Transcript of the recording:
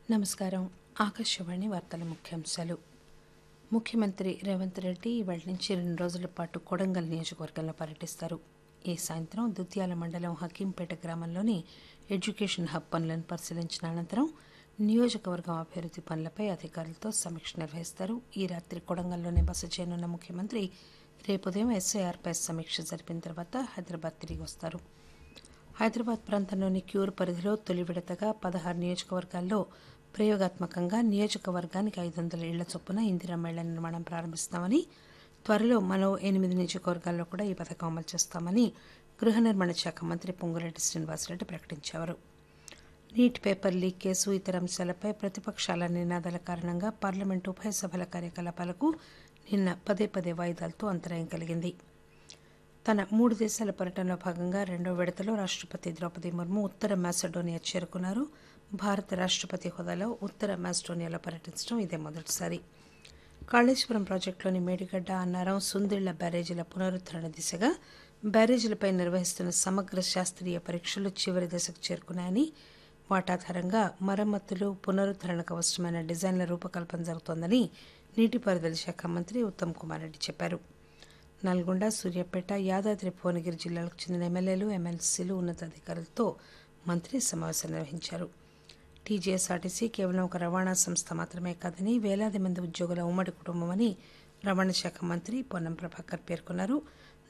నమస్కారం ఆకాశవాణి వార్తల ముఖ్యాంశాలు ముఖ్యమంత్రి రేవంత్ రెడ్డి ఇవాళ నుంచి రెండు రోజుల పాటు కొడంగల్ నియోజకవర్గంలో పర్యటిస్తారు ఈ సాయంత్రం దుత్యాల మండలం హకీంపేట గ్రామంలోని ఎడ్యుకేషన్ హబ్ పనులను పరిశీలించిన అనంతరం నియోజకవర్గం అభివృద్ధి పనులపై అధికారులతో సమీక్ష నిర్వహిస్తారు ఈ రాత్రి కొడంగల్లోనే బస చేయనున్న ముఖ్యమంత్రి రేపు ఉదయం ఎస్ఐఆర్పై సమీక్ష జరిపిన తర్వాత హైదరాబాద్ తిరిగి వస్తారు హైదరాబాద్ ప్రాంతంలోని క్యూర్ పరిధిలో తొలి విడతగా పదహారు నియోజకవర్గాల్లో ప్రయోగాత్మకంగా నియోజకవర్గానికి ఐదు వందల ఇళ్ల చొప్పున ఇందిరా మేళ్ల నిర్మాణం ప్రారంభిస్తామని త్వరలో మరో ఎనిమిది నియోజకవర్గాల్లో కూడా ఈ పథకం అమలు చేస్తామని గృహ నిర్మాణ శాఖ మంత్రి పొంగులేటి శ్రీనివాసరెడ్డి ప్రకటించారు నీట్ పేపర్ లీక్ కేసు ఇతర అంశాలపై ప్రతిపక్షాల నినాదాల కారణంగా పార్లమెంటు ఉభయ సభల కార్యకలాపాలకు నిన్న పదే పదే వాయిదాలతో అంతరాయం కలిగింది తన మూడు దేశాల పర్యటనలో భాగంగా రెండో విడతలో రాష్టపతి ద్రౌపది ముర్ము ఉత్తర మాసెడోనియా చేరుకున్నారు భారత రాష్టపతి హోదాలో ఉత్తర మాసిడోనియాలో పర్యటించడం ఇదే మొదటిసారి కాళేశ్వరం ప్రాజెక్టులోని మేడిగడ్డ అన్నారం సుందిళ్ల బ్యారేజీల పునరుద్దరణ దిశగా బ్యారేజీలపై నిర్వహిస్తున్న సమగ్ర శాస్త్రీయ పరీక్షలు చివరి దశకు చేరుకున్నాయని వాటాధారంగా మరమ్మతులు పునరుద్దరణకు అవసరమైన డిజైన్ల రూపకల్పన జరుగుతోందని నీటిపారుదల శాఖ మంత్రి ఉత్తమ్ కుమార్ రెడ్డి చెప్పారు నల్గొండ సూర్యాపేట యాదాద్రి భువనగిరి జిల్లాలకు చెందిన ఎమ్మెల్యేలు ఎమ్మెల్సీలు ఉన్నతాధికారులతో మంత్రి సమావేశం నిర్వహించారు టీజీఎస్ఆర్టీసీ కేవలం ఒక రవాణా సంస్థ మాత్రమే కాదని వేలాది మంది ఉద్యోగుల ఉమ్మడి కుటుంబమని రవాణా శాఖ మంత్రి పొన్నం ప్రభాకర్ పేర్కొన్నారు